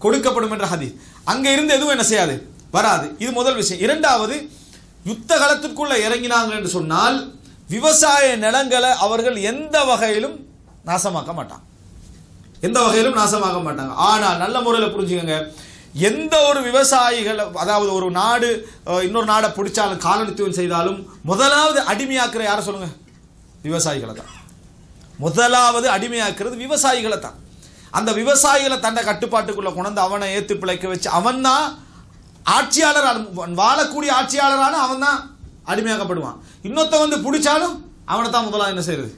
கொடுக்கப்படும் என்ற ஹதீஸ் அங்க இருந்து எதுவும் என்ன செய்யாது வராது இது முதல் விஷயம் இரண்டாவது யுத்த களத்திற்குள்ள இறங்கினாங்க என்று சொன்னால் விவசாய நிலங்களை அவர்கள் எந்த வகையிலும் நாசமாக்க மாட்டாங்க எந்த வகையிலும் நாசமாக மாட்டாங்க ஆனால் நல்ல முறையில் புரிஞ்சுக்கங்க எந்த ஒரு விவசாயிகள் அதாவது ஒரு நாடு அஹ், இன்னொரு நாடை பிடிச்சாலும் காலனித்துவம் செய்தாலும் முதலாவது அடிமையாக்குற யாரை சொல்லுங்க விவசாயிகளை தான் முதலாவது அடிமையாக்குறது விவசாயிகளை தான் அந்த விவசாயிகளை தன்னை கட்டுப்பாட்டுக்குள்ள கொண்டு அவனை ஏத்து பிழைக்க வச்சு அவன் தான் ஆட்சியாளர் அவன் வாழக்கூடிய ஆட்சியாளரான அவன் தான் அடிமையாக்கப்படுவான் இன்னொருத்த வந்து பிடிச்சாலும் அவனை தான் முதலாவது என்ன செய்யறது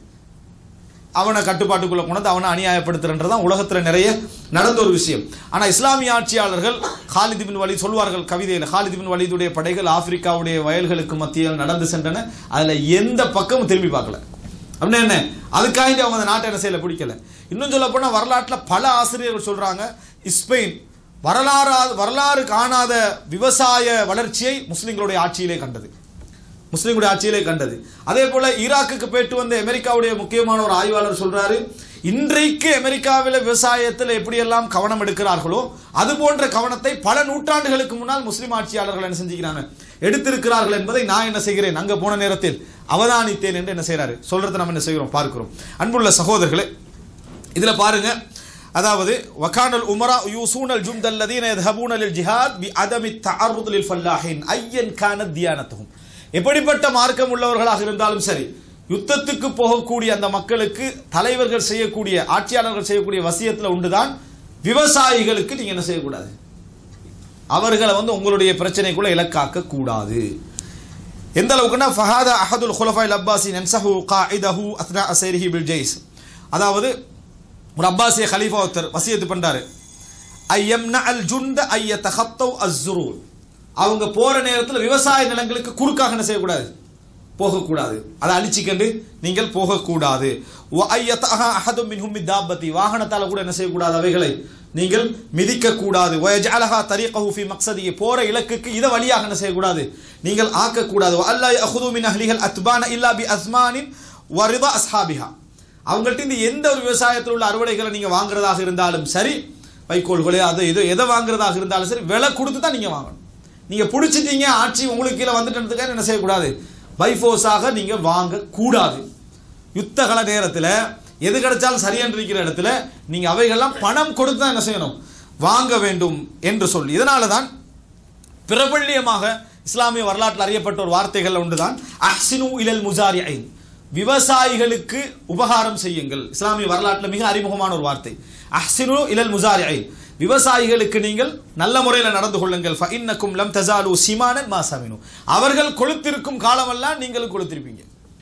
அவனை கட்டுப்பாட்டுக்குள்ள கொண்டு அவனை அநியாயப்படுத்துறன்றதான் உலகத்துல நிறைய நடந்த ஒரு விஷயம் ஆனா இஸ்லாமிய ஆட்சியாளர்கள் ஹாலித் பின் வலீத் சொல்வார்கள் கவிதையில் ஹாலித் பின் வலீதுடைய படைகள் ஆப்பிரிக்காவுடைய வயல்களுக்கு மத்தியில் நடந்து சென்றன அதுல எந்த பக்கமும் திரும்பி பார்க்கல அப்படின்னா என்ன அதுக்காக அவங்க அந்த நாட்டை என்ன செய்யல பிடிக்கல இன்னும் சொல்ல போனா வரலாற்றுல பல ஆசிரியர்கள் சொல்றாங்க ஸ்பெயின் வரலாறா வரலாறு காணாத விவசாய வளர்ச்சியை முஸ்லிம்களுடைய ஆட்சியிலே கண்டது முஸ்லிம்களுடைய ஆட்சியிலே கண்டது அதே போல ஈராக்குக்கு போயிட்டு வந்த அமெரிக்காவுடைய முக்கியமான ஒரு ஆய்வாளர் சொல்றாரு இன்றைக்கு அமெரிக்காவில் விவசாயத்தில் எப்படியெல்லாம் கவனம் எடுக்கிறார்களோ அது போன்ற கவனத்தை பல நூற்றாண்டுகளுக்கு முன்னால் முஸ்லிம் ஆட்சியாளர்கள் என்ன செஞ்சுக்கிறாங்க எடுத்திருக்கிறார்கள் என்பதை நான் என்ன செய்கிறேன் அங்க போன நேரத்தில் அவதானித்தேன் என்று என்ன செய்றாரு சொல்றதை நம்ம என்ன செய்கிறோம் பார்க்கிறோம் அன்புள்ள சகோதரர்களே இதுல பாருங்க அதாவது வகானல் உமரா யூசூனல் ஜும்தல்லதீன யذهبون للجهاد بعدم التعرض للفلاحين ايا كانت ديانتهم எப்படிப்பட்ட மார்க்கம் உள்ளவர்களாக இருந்தாலும் சரி யுத்தத்துக்கு போகக்கூடிய அந்த மக்களுக்கு தலைவர்கள் செய்யக்கூடிய ஆட்சியாளர்கள் செய்யக்கூடிய வசியத்துல உண்டுதான் விவசாயிகளுக்கு நீங்க என்ன செய்யக்கூடாது அவர்களை வந்து உங்களுடைய பிரச்சனைக்குள்ள இலக்காக்க கூடாது எந்த அளவுக்குன்னா ஃபஹாத அஹதுல் குலஃபாய் அப்பாசி நன்சஹு காயிதஹு அத்னா அசைரிஹி பில் ஜெய்ஸ் அதாவது ஒரு அப்பாசிய கலீஃபா ஒருத்தர் வசியத்து பண்றாரு ஐயம்ன அல் ஜுண்ட ஐய தஹத்தவ் அஸ்ஸுரூர் அவங்க போற நேரத்தில் விவசாய நிலங்களுக்கு குறுக்காக என்ன செய்யக்கூடாது போகக்கூடாது அதை அழிச்சிக்கண்டு நீங்கள் போகக்கூடாது வ ஐயத்தஹ அஹதும் மின்ஹும் மித்தாபத்தி வாகனத்தால கூட என்ன செய்யக்கூடாது அவைகளை நீங்கள் மிதிக்க கூடாது வயஜஅலஹா தரீகஹு ஃபி மக்ஸதிஹி போற இலக்குக்கு இத வழியாக என்ன செய்யக்கூடாது நீங்கள் ஆக்க கூடாது அல்லா யஅஹுது மின் அஹ்லிஹல் அத்பான இல்லா பி அஸ்மானின் வரிதா அஸ்ஹாபிஹா அவங்கள்ட்ட இந்த எந்த ஒரு விவசாயத்தில் உள்ள அறுவடைகளை நீங்க வாங்குறதாக இருந்தாலும் சரி வைக்கோல்களே அது இது எதை வாங்குறதாக இருந்தாலும் சரி விலை கொடுத்து தான் நீங்க வாங்கணும் நீங்க பிடிச்சிட்டீங்க ஆட்சி உங்களுக்கு கீழே வந்துட்டதுக்காக என்ன செய்யக்கூடாது பைஃபோர்ஸாக நீங்க வாங்க கூடாது யுத்தகல நேரத்தில் எது கிடைச்சாலும் சரியென்று இருக்கிற இடத்துல நீங்க அவைகள்லாம் பணம் கொடுத்து தான் என்ன செய்யணும் வாங்க வேண்டும் என்று சொல்லி இதனால தான் பிரபல்யமாக இஸ்லாமிய வரலாற்றில் அறியப்பட்ட ஒரு வார்த்தைகள் ஒன்றுதான் அஹ்சினு இலல் முஜாரி ஐன் விவசாயிகளுக்கு உபகாரம் செய்யுங்கள் இஸ்லாமிய வரலாற்றில் மிக அறிமுகமான ஒரு வார்த்தை அஹ்சினு இலல் முஜாரி ஐன் விவசாயிகளுக்கு நீங்கள் நல்ல முறையில் நடந்து கொள்ளுங்கள் ஃபஇன்னக்கும் லம் தஸாலு சிமானன் மா சமினு அவர்கள் கொளுத்திருக்கும் காலமெல்லாம் நீங்களும் கொளுத்திருப்பீங்க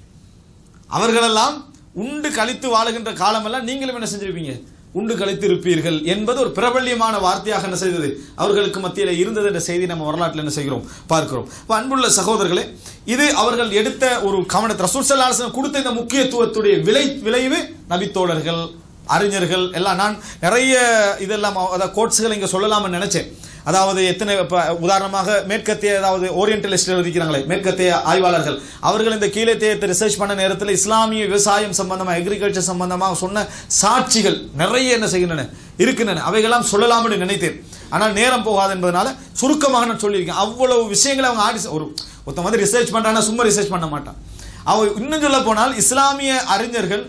அவர்களெல்லாம் உண்டு கழித்து வாழுகின்ற காலமெல்லாம் நீங்களும் என்ன செஞ்சிருப்பீங்க உண்டு கழித்து இருப்பீர்கள் என்பது ஒரு பிரபல்யமான வார்த்தையாக என்ன செய்தது அவர்களுக்கு மத்தியில் இருந்தது என்ற செய்தி நம்ம வரலாற்றில் என்ன செய்கிறோம் பார்க்கிறோம் இப்ப அன்புள்ள சகோதரர்களே இது அவர்கள் எடுத்த ஒரு கவனத்தை ரசூல் ஸல்லல்லாஹு அலைஹி வஸல்லம் கொடுத்த இந்த முக்கியத்துவத்துடைய விளை விளைவு நபித்தோழர்கள் அறிஞர்கள் எல்லாம் நான் நிறைய இதெல்லாம் அதாவது கோட்ஸுகள் இங்கே சொல்லலாம்னு நினைச்சேன் அதாவது எத்தனை இப்போ உதாரணமாக மேற்கத்திய அதாவது ஓரியன்டலிஸ்ட் இருக்கிறாங்களே மேற்கத்திய ஆய்வாளர்கள் அவர்கள் இந்த கீழத்தியத்தை ரிசர்ச் பண்ண நேரத்தில் இஸ்லாமிய விவசாயம் சம்பந்தமாக அக்ரிகல்ச்சர் சம்பந்தமாக சொன்ன சாட்சிகள் நிறைய என்ன செய்கின்றன இருக்கின்றன அவைகளாம் சொல்லலாம்னு நினைத்தேன் ஆனால் நேரம் போகாது என்பதனால சுருக்கமாக நான் சொல்லியிருக்கேன் அவ்வளவு விஷயங்களை அவங்க ஆடி ஒரு ஒருத்தன் வந்து ரிசர்ச் பண்ணுறான்னா சும்மா ரிசர்ச் பண்ண மாட்டான் அவ இன்னும் சொல்ல போனால் இஸ்லாமிய அறிஞர்கள்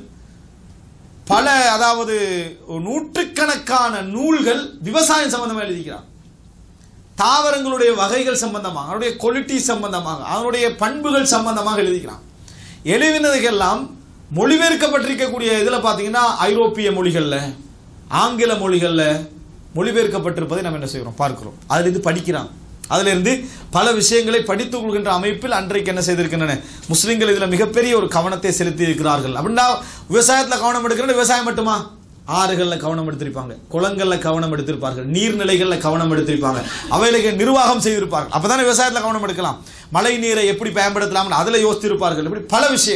பல அதாவது நூற்றுக்கணக்கான நூல்கள் விவசாயம் சம்பந்தமாக எழுதிக்கிறான் தாவரங்களுடைய வகைகள் சம்பந்தமாக அவனுடைய குவாலிட்டி சம்பந்தமாக அவனுடைய பண்புகள் சம்பந்தமாக எழுதிக்கிறான் எழுதினதுக்கெல்லாம் மொழிபெயர்க்கப்பட்டிருக்கக்கூடிய இதில் பார்த்தீங்கன்னா ஐரோப்பிய மொழிகளில் ஆங்கில மொழிகளில் மொழிபெயர்க்கப்பட்டிருப்பதை நம்ம என்ன செய்கிறோம் பார்க்கிறோம் அதிலிருந்து படிக்கிறான் அதிலிருந்து பல விஷயங்களை படித்துக் கொள்கின்ற அமைப்பில் அன்றைக்கு என்ன செய்திருக்கின்றன முஸ்லிம்கள் இதில் மிகப்பெரிய ஒரு கவனத்தை செலுத்தி இருக்கிறார்கள் அப்படின்னா விவசாயத்தில் கவனம் எடுக்கிறது விவசாயம் மட்டுமா ஆறுகளில் கவனம் எடுத்திருப்பாங்க குளங்களில் கவனம் எடுத்திருப்பார்கள் நீர்நிலைகளில் கவனம் எடுத்திருப்பாங்க அவைகளுக்கு நிர்வாகம் செய்திருப்பார்கள் அப்பதானே விவசாயத்தில் கவனம் எடுக்கலாம் மழை நீரை எப்படி பயன்படுத்தலாம் அதில் யோசித்திருப்பார்கள் இப்படி பல விஷயம்